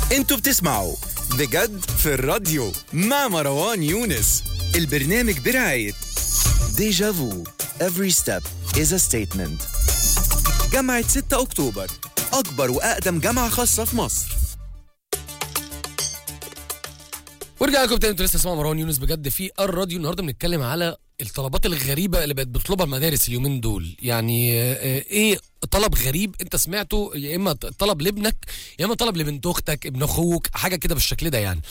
انتوا بتسمعوا بجد في الراديو مع مروان يونس البرنامج برعاية ديجا فو Every step is a statement جامعة 6 أكتوبر أكبر وأقدم جامعة خاصة في مصر ورجع لكم تاني انتوا لسه اسمعوا مروان يونس بجد في الراديو النهارده بنتكلم على الطلبات الغريبه اللي بقت بتطلبها المدارس اليومين دول يعني آه، آه، ايه طلب غريب انت سمعته يا اما طلب لابنك يا اما طلب لبنت اختك ابن اخوك حاجه كده بالشكل ده يعني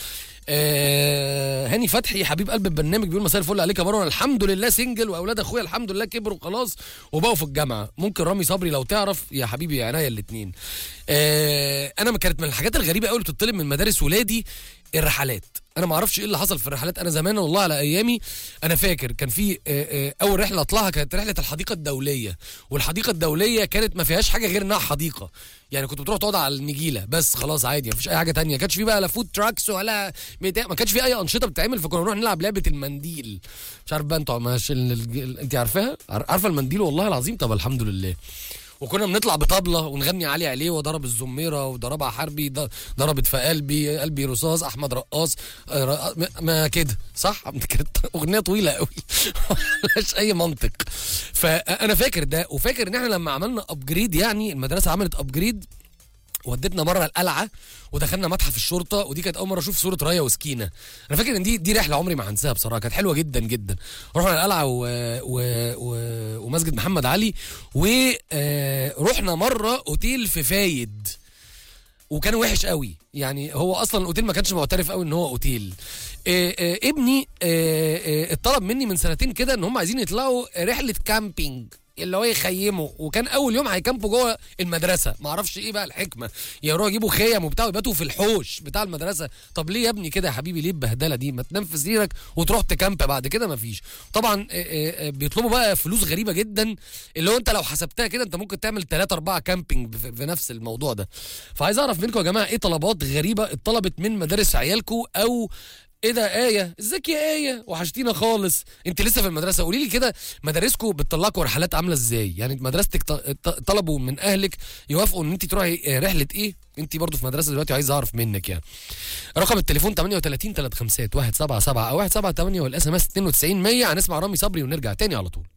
آه هاني فتحي حبيب قلب البرنامج بيقول مساء الفل عليك يا مروان الحمد لله سنجل واولاد اخويا الحمد لله كبروا خلاص وبقوا في الجامعه ممكن رامي صبري لو تعرف يا حبيبي يا عينيا الاثنين آه انا ما كانت من الحاجات الغريبه قوي اللي بتطلب من مدارس ولادي الرحلات انا ما اعرفش ايه اللي حصل في الرحلات انا زمان والله على ايامي انا فاكر كان في آه، آه، اول رحله اطلعها كانت رحله الحديقه الدوليه والحديقه الدوليه كانت ما فيهاش حاجه غير انها حديقه يعني كنت بتروح تقعد على النجيله بس خلاص عادي مفيش اي حاجه تانية ما كانش في بقى لا فود تراكس ولا بتاع ما كانش في اي انشطه بتتعمل فكنا نروح نلعب لعبه المنديل مش عارف بقى انتوا مش ال- ال- انت عارفاها عار- عارفه المنديل والله العظيم طب الحمد لله وكنا بنطلع بطبلة ونغني علي عليه وضرب الزميرة وضربها حربي ض- ضربت في قلبي قلبي رصاص أحمد رقاص آه، ر- ما- ما كده صح كانت أغنية طويلة قوي ملهاش أي منطق فأنا فاكر ده وفاكر إن إحنا لما عملنا أبجريد يعني المدرسة عملت أبجريد ودتنا بره القلعه ودخلنا متحف الشرطه ودي كانت اول مره اشوف صوره رايا وسكينه انا فاكر ان دي دي رحله عمري ما هنساها بصراحه كانت حلوه جدا جدا رحنا القلعه و... و... و... ومسجد محمد علي ورحنا مره اوتيل في فايد وكان وحش قوي يعني هو اصلا الاوتيل ما كانش معترف قوي ان هو اوتيل آه آه ابني آه آه اتطلب مني من سنتين كده ان هم عايزين يطلعوا رحله كامبينج اللي هو يخيموا وكان اول يوم هيكامبوا جوه المدرسه ما اعرفش ايه بقى الحكمه يروحوا يجيبوا خيم وبتاع ويباتوا في الحوش بتاع المدرسه طب ليه يا ابني كده يا حبيبي ليه البهدله دي ما تنام في سريرك وتروح تكامب بعد كده ما فيش طبعا آه، آه، آه، بيطلبوا بقى فلوس غريبه جدا اللي هو انت لو حسبتها كده انت ممكن تعمل 3 4 كامبينج في في نفس الموضوع ده فعايز اعرف منكم يا جماعه ايه طلبات غريبه اتطلبت من مدارس عيالكم او ايه ده آية ازيك يا آية وحشتينا خالص انت لسه في المدرسة قولي لي كده مدارسكم بتطلعكم رحلات عاملة ازاي يعني مدرستك ط- ط- طلبوا من اهلك يوافقوا ان انت تروحي آه، رحلة ايه انت برضو في مدرسة دلوقتي عايز اعرف منك يعني رقم التليفون 38 356 177 او 178 والاس ام اس 92 100 هنسمع رامي صبري ونرجع تاني على طول